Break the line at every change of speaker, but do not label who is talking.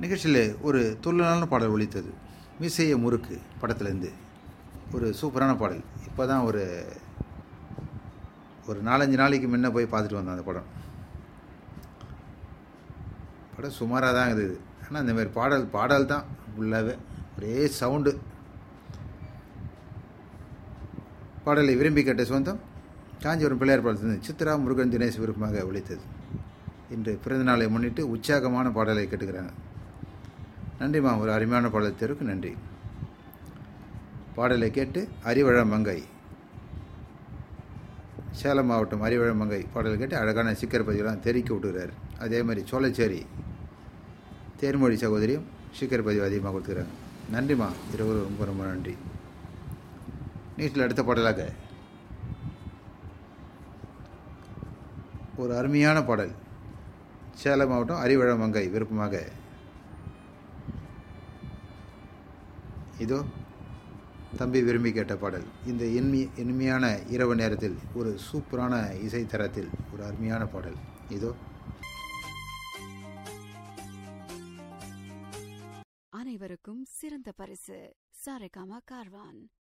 நிகழ்ச்சியில் ஒரு துள்ளலான பாடல் ஒலித்தது மிசைய முறுக்கு படத்துலேருந்து ஒரு சூப்பரான பாடல் இப்போ தான் ஒரு ஒரு நாலஞ்சு நாளைக்கு முன்ன போய் பார்த்துட்டு வந்தேன் அந்த படம் படம் சுமாராக தான் இருக்குது ஆனால் இந்த மாதிரி பாடல் பாடல் தான் ஃபுல்லாகவே ஒரே சவுண்டு பாடலை விரும்பி கேட்ட சொந்தம் காஞ்சிபுரம் பிள்ளையார் பாடத்திலிருந்து சித்ரா முருகன் தினேஷ் விருப்பமாக ஒழித்தது இன்று பிறந்தநாளை முன்னிட்டு உற்சாகமான பாடலை கேட்டுக்கிறாங்க நன்றிம்மா ஒரு அருமையான பாடல் தேர்வுக்கு நன்றி பாடலை கேட்டு அறிவழ மங்கை சேலம் மாவட்டம் அறிவழ மங்கை பாடல் கேட்டு அழகான சிக்கர் பதிவெல்லாம் தெறிக்க விட்டுக்கிறார் அதே மாதிரி சோலைச்சேரி தேன்மொழி சகோதரியும் சிக்கர் பதிவு அதிகமாக கொடுத்துக்கிறாங்க நன்றிம்மா இருவரும் ரொம்ப ரொம்ப நன்றி நீட்டில் அடுத்த பாடலாக ஒரு அருமையான பாடல் சேலம் மாவட்டம் அறிவழ மங்கை விருப்பமாக இதோ தம்பி விரும்பி கேட்ட பாடல் இந்த இனிமை இனிமையான இரவு நேரத்தில் ஒரு சூப்பரான இசை தரத்தில் ஒரு அருமையான பாடல் இதோ
அனைவருக்கும் சிறந்த பரிசு சாரேகாமா கார்வான்